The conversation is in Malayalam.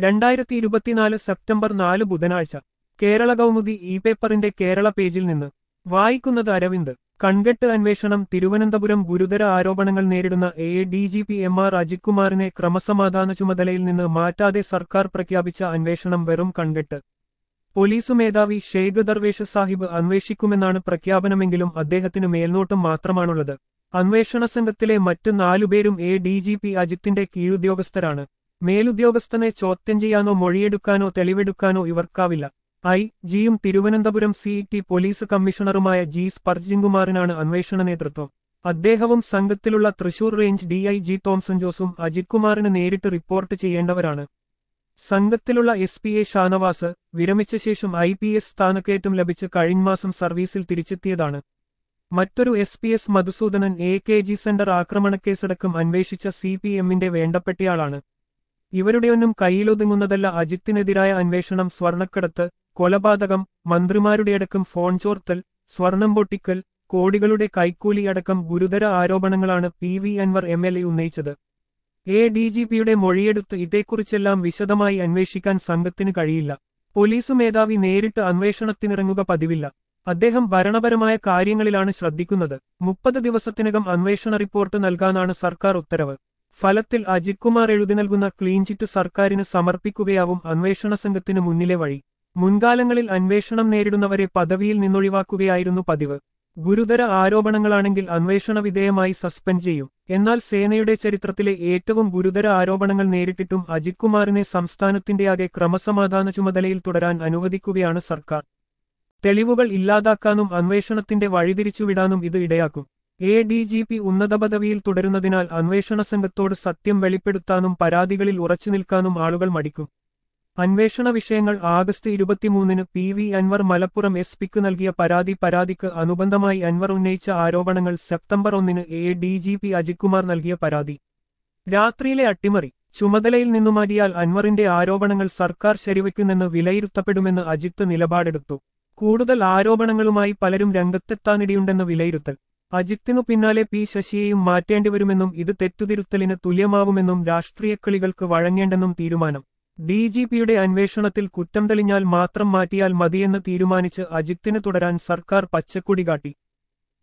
രണ്ടായിരത്തി ഇരുപത്തിനാല് സെപ്റ്റംബർ നാല് ബുധനാഴ്ച കേരള കൗമുദി ഇ പേപ്പറിന്റെ കേരള പേജിൽ നിന്ന് വായിക്കുന്നത് അരവിന്ദ് കൺകെട്ട് അന്വേഷണം തിരുവനന്തപുരം ഗുരുതര ആരോപണങ്ങൾ നേരിടുന്ന A D G P M R അജിത്കുമാറിനെ ക്രമസമാധാന ചുമതലയിൽ നിന്ന് മാറ്റാതെ സർക്കാർ പ്രഖ്യാപിച്ച അന്വേഷണം വെറും കൺകെട്ട് പോലീസ് മേധാവി ഷെയ്ഖ് ദർവേഷ് സാഹിബ് അന്വേഷിക്കുമെന്നാണ് പ്രഖ്യാപനമെങ്കിലും അദ്ദേഹത്തിന് മേൽനോട്ടം മാത്രമാണുള്ളത് അന്വേഷണ സംഘത്തിലെ മറ്റ് നാലുപേരും എ ഡി ജി പി അജിത്തിന്റെ കീഴുദ്യോഗസ്ഥരാണ് മേലുദ്യോഗസ്ഥനെ ചോദ്യം ചെയ്യാനോ മൊഴിയെടുക്കാനോ തെളിവെടുക്കാനോ ഇവർക്കാവില്ല ഐ ജിയും തിരുവനന്തപുരം സി ടി പോലീസ് കമ്മീഷണറുമായ ജി സ്പർജിൻകുമാറിനാണ് അന്വേഷണ നേതൃത്വം അദ്ദേഹവും സംഘത്തിലുള്ള Thrissur range D I G Thomson ജോസും അജിത് കുമാറിന് നേരിട്ട് റിപ്പോർട്ട് ചെയ്യേണ്ടവരാണ് സംഘത്തിലുള്ള എസ് പി എ ഷാനവാസ് വിരമിച്ച ശേഷം ഐ പി എസ് സ്ഥാനക്കയറ്റം ലഭിച്ച് കഴിഞ്ഞ മാസം സർവീസിൽ തിരിച്ചെത്തിയതാണ് മറ്റൊരു S P S Madhusoodanan A K G centre ആക്രമണക്കേസടക്കം അന്വേഷിച്ച സി പി എമ്മിന്റെ വേണ്ടപ്പെട്ടയാളാണ് ഇവരുടെയൊന്നും കയ്യിലൊതുങ്ങുന്നതല്ല അജിത്തിനെതിരായ അന്വേഷണം സ്വർണക്കടത്ത് കൊലപാതകം മന്ത്രിമാരുടെയടക്കം ഫോൺ ചോർത്തൽ സ്വർണം പൊട്ടിക്കൽ കോടികളുടെ കൈക്കൂലിയടക്കം ഗുരുതര ആരോപണങ്ങളാണ് P V Anvar M L A ഉന്നയിച്ചത് എ ഡി ജി പിയുടെ മൊഴിയെടുത്ത് ഇതേക്കുറിച്ചെല്ലാം വിശദമായി അന്വേഷിക്കാൻ സംഘത്തിന് കഴിയില്ല പോലീസ് മേധാവി നേരിട്ട് അന്വേഷണത്തിനിറങ്ങുക പതിവില്ല അദ്ദേഹം ഭരണപരമായ കാര്യങ്ങളിലാണ് ശ്രദ്ധിക്കുന്നത് മുപ്പത് ദിവസത്തിനകം അന്വേഷണ റിപ്പോർട്ട് നൽകാനാണ് സർക്കാർ ഉത്തരവ് ഫലത്തിൽ അജിത് കുമാർ എഴുതി നൽകുന്ന ക്ലീൻ ചിറ്റ് സർക്കാരിന് സമർപ്പിക്കുകയാവും അന്വേഷണ സംഘത്തിന് മുന്നിലെ വഴി മുൻകാലങ്ങളിൽ അന്വേഷണം നേരിടുന്നവരെ പദവിയിൽ നിന്നൊഴിവാക്കുകയായിരുന്നു പതിവ് ഗുരുതര ആരോപണങ്ങളാണെങ്കിൽ അന്വേഷണ വിധേയമായി സസ്പെൻഡ് ചെയ്യും എന്നാൽ സേനയുടെ ചരിത്രത്തിലെ ഏറ്റവും ഗുരുതര ആരോപണങ്ങൾ നേരിട്ടിട്ടും അജിത് കുമാറിനെ സംസ്ഥാനത്തിന്റെയാകെ ക്രമസമാധാന ചുമതലയിൽ തുടരാൻ അനുവദിക്കുകയാണ് സർക്കാർ തെളിവുകൾ ഇല്ലാതാക്കാനും അന്വേഷണത്തിന്റെ വഴിതിരിച്ചുവിടാനും ഇത് ഇടയാക്കും എ ഡി ജി പി ഉന്നത പദവിയിൽ തുടരുന്നതിനാൽ അന്വേഷണ സംഘത്തോട് സത്യം വെളിപ്പെടുത്താനും പരാതികളിൽ ഉറച്ചു നിൽക്കാനും ആളുകൾ മടിക്കും അന്വേഷണ വിഷയങ്ങൾ ആഗസ്റ്റ് ഇരുപത്തിമൂന്നിന് P V Anvar Malappuram S പിക്ക് നൽകിയ പരാതി പരാതിക്ക് അനുബന്ധമായി അൻവർ ഉന്നയിച്ച ആരോപണങ്ങൾ സെപ്റ്റംബർ ഒന്നിന് A D G P Ajithkumar നൽകിയ പരാതി രാത്രിയിലെ അട്ടിമറി ചുമതലയിൽ നിന്നു മാറ്റിയാൽ അൻവറിന്റെ ആരോപണങ്ങൾ സർക്കാർ ശരിവയ്ക്കുന്നെന്ന് വിലയിരുത്തപ്പെടുമെന്ന് അജിത്ത് നിലപാടെടുത്തു കൂടുതൽ ആരോപണങ്ങളുമായി പലരും രംഗത്തെത്താനിടയുണ്ടെന്ന് വിലയിരുത്തൽ അജിത്തിനു പിന്നാലെ പി ശശിയെയും മാറ്റേണ്ടിവരുമെന്നും ഇത് തെറ്റുതിരുത്തലിന് തുല്യമാവുമെന്നും രാഷ്ട്രീയ കളികൾക്ക് വഴങ്ങേണ്ടെന്നും തീരുമാനം ഡി ജി പിയുടെ അന്വേഷണത്തിൽ കുറ്റം തെളിഞ്ഞാൽ മാത്രം മാറ്റിയാൽ മതിയെന്ന് തീരുമാനിച്ച് അജിത്തിന് തുടരാൻ സർക്കാർ പച്ചക്കൊടി കാട്ടി